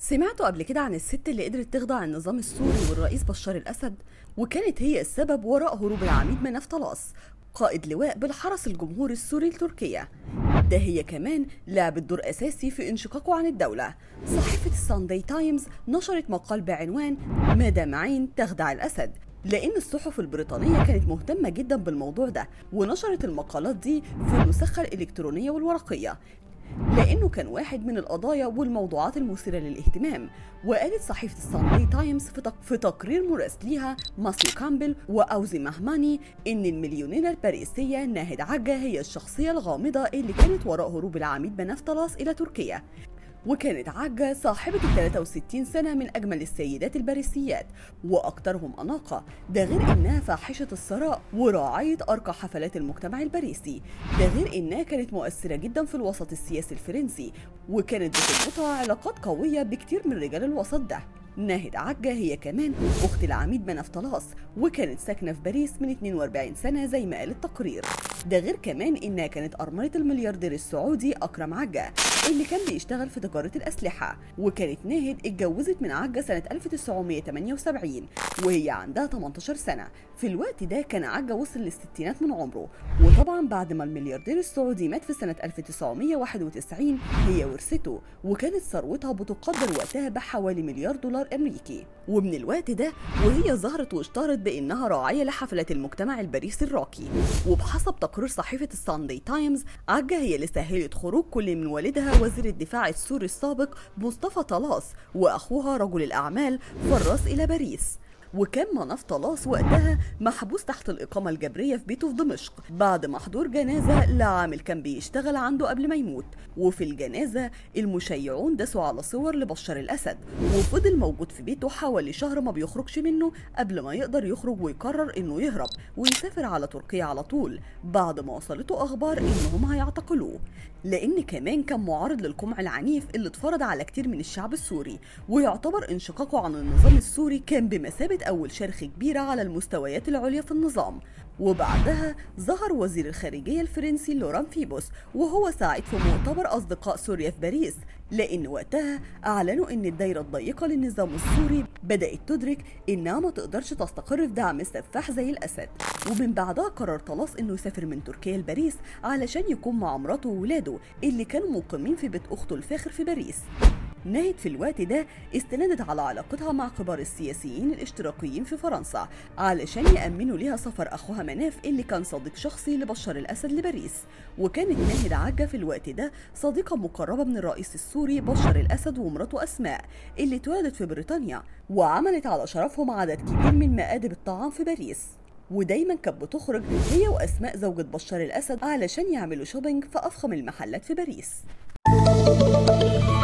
سمعتوا قبل كده عن الست اللي قدرت تخضع النظام السوري والرئيس بشار الأسد وكانت هي السبب وراء هروب العميد مناف طلاس قائد لواء بالحرس الجمهوري السوري لتركيا ده هي كمان لعبت دور أساسي في انشقاقه عن الدولة صحيفة السانداي تايمز نشرت مقال بعنوان مدام عين تخدع الأسد لأن الصحف البريطانية كانت مهتمة جدا بالموضوع ده ونشرت المقالات دي في النسخة الإلكترونية والورقية لأنه كان واحد من القضايا والموضوعات المثيرة للاهتمام وقالت صحيفة السانداي تايمز في, تق... في تقرير مراسليها ماسيو كامبل وأوزي مهماني إن المليونيرة الباريسية ناهد عجة هي الشخصية الغامضة اللي كانت وراء هروب العميد مناف طلاس إلى تركيا وكانت عجة صاحبة ال 63 سنة من أجمل السيدات الباريسيات وأكثرهم أناقة ده غير إنها فاحشة الثراء وراعية أرقى حفلات المجتمع الباريسي ده غير إنها كانت مؤثرة جدا في الوسط السياسي الفرنسي وكانت بتربطها علاقات قوية بكتير من رجال الوسط ده ناهد عجة هي كمان أخت العميد مناف طلاس وكانت ساكنة في باريس من 42 سنة زي ما قال التقرير ده غير كمان إنها كانت أرملة الملياردير السعودي أكرم عجة اللي كان بيشتغل في تجارة الأسلحة وكانت ناهد اتجوزت من عجة سنة 1978 وهي عندها 18 سنة في الوقت ده كان عجة وصل للستينات من عمره وطبعا بعد ما الملياردير السعودي مات في سنة 1991 هي ورثته وكانت ثروتها بتقدر وقتها بحوالي مليار دولار أمريكي ومن الوقت ده وهي ظهرت واشتهرت بأنها راعية لحفلات المجتمع الباريسي الراقي وبحسب تقرير صحيفة الساندي تايمز عجة هي اللي سهلت خروج كل من والدها وزير الدفاع السوري السابق مصطفى طلاس وأخوها رجل الأعمال فراس إلى باريس وكان مناف طلاس وقتها محبوس تحت الإقامة الجبرية في بيته في دمشق بعد محضور جنازة لعامل كان بيشتغل عنده قبل ما يموت وفي الجنازة المشيعون داسوا على صور لبشار الأسد وفضل موجود في بيته حوالي شهر ما بيخرجش منه قبل ما يقدر يخرج ويقرر إنه يهرب ويسافر على تركيا على طول بعد ما وصلته أخبار إنهم هيعتقلوه لأن كمان كان معارض للقمع العنيف اللي اتفرض على كتير من الشعب السوري ويعتبر انشقاقه عن النظام السوري كان بمثابة أول شرخ كبيرة على المستويات العليا في النظام وبعدها ظهر وزير الخارجية الفرنسي لوران فيبوس وهو ساعد في مؤتمر أصدقاء سوريا في باريس لأن وقتها أعلنوا إن الدايرة الضيقة للنظام السوري بدأت تدرك إنها ما تقدرش تستقر في دعم السفاح زي الأسد ومن بعدها قرر طلاس إنه يسافر من تركيا لباريس علشان يكون مع مراته وولاده اللي كانوا مقيمين في بيت أخته الفاخر في باريس ناهد في الوقت ده استندت على علاقتها مع كبار السياسيين الاشتراكيين في فرنسا علشان يأمنوا ليها سفر أخوها مناف اللي كان صديق شخصي لبشار الأسد لباريس وكانت ناهد عجة في الوقت ده صديقة مقربة من الرئيس السوري بشار الأسد ومراته أسماء اللي اتولدت في بريطانيا وعملت على شرفهم عدد كبير من مآدب الطعام في باريس ودايما كانت بتخرج هي وأسماء زوجة بشار الأسد علشان يعملوا شوبينج في أفخم المحلات في باريس